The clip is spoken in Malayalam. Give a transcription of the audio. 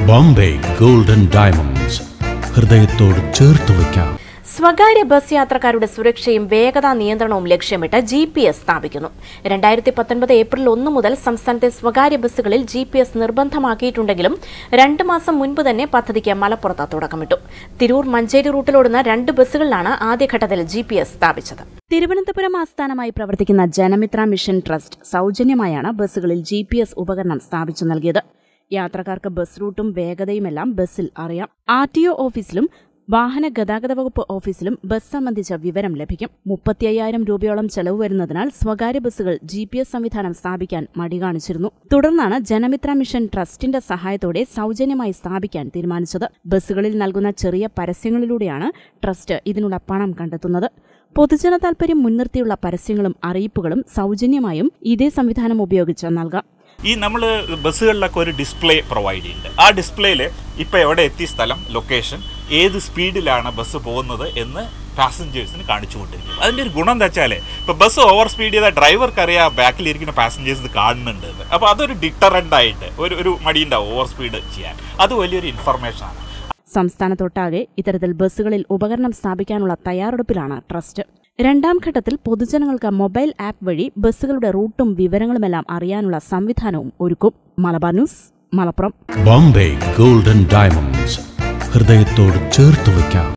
ബോംബെ ഗോൾഡൻ ഡയമണ്ട്സ് ഹൃദയത്തോട് ചേർത്ത് വയ്ക്കാം സ്വകാര്യ ബസ് യാത്രക്കാരുടെ സുരക്ഷയും വേഗതാ നിയന്ത്രണവും ലക്ഷ്യമിട്ട് ജി പി എസ് സ്ഥാപിക്കുന്നു രണ്ടായിരത്തി പത്തൊൻപത് ഏപ്രിൽ ഒന്ന് മുതൽ സംസ്ഥാനത്തെ സ്വകാര്യ ബസ്സുകളിൽ ജി പി എസ് നിർബന്ധമാക്കിയിട്ടുണ്ടെങ്കിലും രണ്ട് മാസം മുൻപ് തന്നെ പദ്ധതിക്ക് മലപ്പുറത്ത് തുടക്കമിട്ടു തിരൂർ മഞ്ചേരി റൂട്ടിലോടുന്ന രണ്ട് ബസ്സുകളിലാണ് ആദ്യഘട്ടത്തിൽ ജി പി എസ് സ്ഥാപിച്ചത് തിരുവനന്തപുരം ആസ്ഥാനമായി പ്രവർത്തിക്കുന്ന ജനമിത്ര മിഷൻ ട്രസ്റ്റ് സൗജന്യമായാണ് ബസ്സുകളിൽ ജി പി എസ് ഉപകരണം സ്ഥാപിച്ചു നൽകിയത് യാത്രക്കാർക്ക് ബസ് റൂട്ടും വേഗതയുമെല്ലാം ബസ്സിൽ അറിയാം ആർ ടി ഒ ഓഫീസിലും വാഹന ഗതാഗത വകുപ്പ് ഓഫീസിലും ബസ് സംബന്ധിച്ച വിവരം ലഭിക്കും മുപ്പത്തി അയ്യായിരം രൂപയോളം ചെലവ് വരുന്നതിനാൽ സ്വകാര്യ ബസ്സുകൾ ജി പി എസ് സംവിധാനം സ്ഥാപിക്കാൻ മടി കാണിച്ചിരുന്നു തുടർന്നാണ് ജനമിത്ര മിഷൻ ട്രസ്റ്റിന്റെ സഹായത്തോടെ സൗജന്യമായി സ്ഥാപിക്കാൻ തീരുമാനിച്ചത് ബസ്സുകളിൽ നൽകുന്ന ചെറിയ പരസ്യങ്ങളിലൂടെയാണ് ട്രസ്റ്റ് ഇതിനുള്ള പണം കണ്ടെത്തുന്നത് പൊതുജന താൽപര്യം മുൻനിർത്തിയുള്ള പരസ്യങ്ങളും അറിയിപ്പുകളും സൗജന്യമായും ഇതേ സംവിധാനം ഉപയോഗിച്ച് നൽകാം ഈ നമ്മൾ ബസ്സുകളിലൊക്കെ ഒരു ഡിസ്പ്ലേ പ്രൊവൈഡ് ചെയ്യുന്നുണ്ട് ആ ഡിസ്പ്ലേയിൽ ഇപ്പോൾ എവിടെ എത്തി സ്ഥലം ലൊക്കേഷൻ ഏത് സ്പീഡിലാണ് ബസ് പോകുന്നത് എന്ന് പാസഞ്ചേഴ്സിന് കാണിച്ചുകൊണ്ടിരിക്കും അതിൻ്റെ ഒരു ഗുണം എന്താ വെച്ചാൽ ഇപ്പോൾ ബസ് ഓവർ സ്പീഡ് ചെയ്താൽ ഡ്രൈവർക്ക് അറിയാം ബാക്കിലിരിക്കുന്ന പാസഞ്ചേഴ്സ് ഇത് കാണുന്നുണ്ട് എന്ന് അപ്പോൾ അതൊരു ഡിറ്ററൻ്റ് ആയിട്ട് ഒരു ഒരു മടിയുണ്ടാവും ഓവർ സ്പീഡ് ചെയ്യാൻ അത് വലിയൊരു ഇൻഫർമേഷനാണ് സംസ്ഥാനത്തൊട്ടാകെ ഇത്തരത്തിൽ ബസ്സുകളിൽ ഉപകരണം സ്ഥാപിക്കാനുള്ള തയ്യാറെടുപ്പിലാണ് ട്രസ്റ്റ് രണ്ടാം ഘട്ടത്തിൽ പൊതുജനങ്ങൾക്ക് മൊബൈൽ ആപ്പ് വഴി ബസ്സുകളുടെ റൂട്ടും വിവരങ്ങളുമെല്ലാം അറിയാനുള്ള സംവിധാനവും ഒരുക്കും Malabar news Malappuram Bombay golden diamonds ഹൃദയത്തോട് ചേർത്ത് വയ്ക്കാം